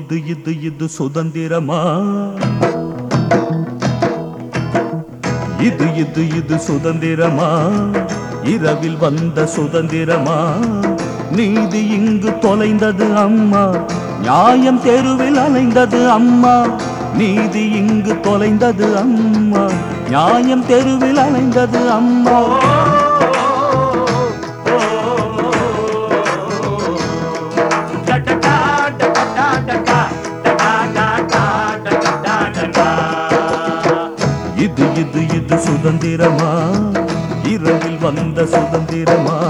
இது இது இது சுதந்திரமா இது இது இது சுதந்திரமா இரவில் வந்த சுதந்திரமா நீதி இங்கு தொலைந்தது அம்மா நியாயம் தெருவில் அலைந்தது அம்மா நீதி இங்கு தொலைந்தது அம்மா நியாயம் தெருவில் அலைந்தது அம்மா இது இது இது சுதந்திரமா இரவில் வந்த சுதந்திரமா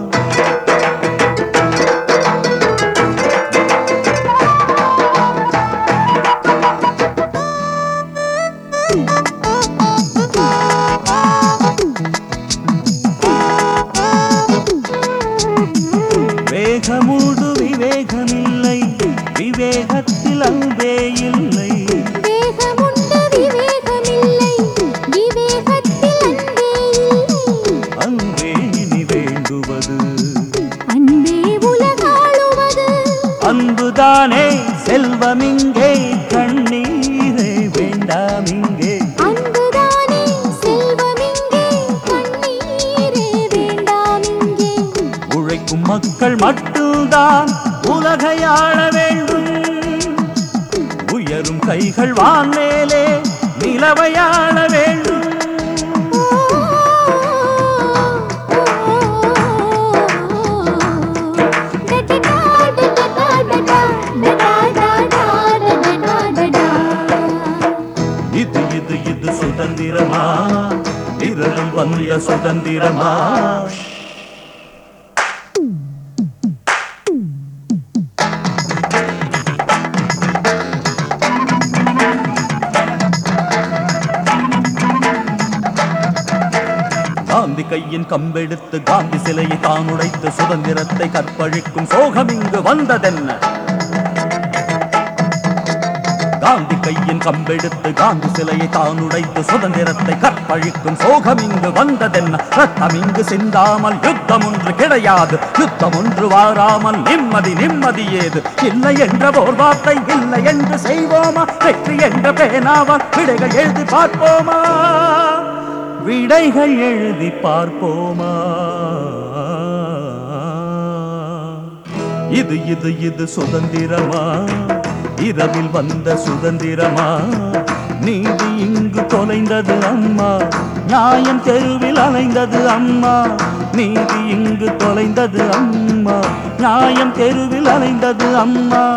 வேகமூடு விவேகமில்லை விவேகத்தில் அன்பே இல்லை வேகமுண்டு விவேகமில்லை விவேகத்தில் அன்பே இல்லை அன்பே இனி வேண்டுவது அன்பே உலகாளுவது அன்புதானே செல்வமிங்கே கண்ணீரே வேண்டாம் இங்கே அன்புதானே செல்வமிங்கே கண்ணீரே வேண்டாம் இங்கே உழைக்கும் மக்கள் மட்டும்தான் உலகை ஆள வேண்டும் உயரும் கைகள் வான்மேலே நிலவை ஆள வேண்டும் இது இது இது சுதந்திரமா இரவில் வந்த சுதந்திரமா காந்தி கையின் கம்பெடுத்து காந்தி சிலையை தான் உடைத்து சுதந்திரத்தை கற்பழிக்கும் சோகம் இங்கு வந்ததென்ன காந்தி கையின் கம்பெடுத்து காந்தி சிலையை தான் உடைத்து சுதந்திரத்தை கற்பழிக்கும் சோகம் இங்கு வந்ததென்ன ரத்தம் இங்கு சிந்தாமல் யுத்தம் ஒன்று கிடையாது யுத்தம் ஒன்று வாராமல் நிம்மதி நிம்மதி ஏது இல்லை என்ற ஓர் வார்த்தை இல்லை என்று செய்வோமா வெற்றி என்ற பேனாவால் விடைகள் எழுதி பார்ப்போமா விடைகள் எழுதி பார்ப்போமா இது இது இது சுதந்திரமா இரவில் வந்த சுதந்திரமா நீதி இங்கு தொலைந்தது அம்மா நியாயம் தெருவில் அலைந்தது அம்மா நீதி இங்கு தொலைந்தது அம்மா நியாயம் தெருவில் அலைந்தது அம்மா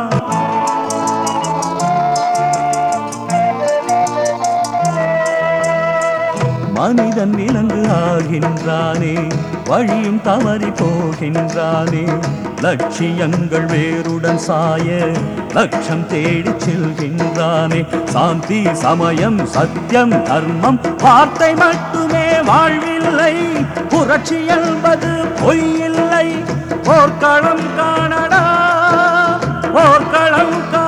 மனிதன் விலங்கு ஆகின்றானே வழியும் தவறி போகின்றானே லட்சியங்கள் வேருடன் சாய லட்சம் தேடி செல்கின்றானே சாந்தி சமயம் சத்தியம் தர்மம் வார்த்தை மட்டுமே வாழ்வில்லை புரட்சி என்பது பொய்யில்லை போர்க்களம் காணடா போர்க்களம் காண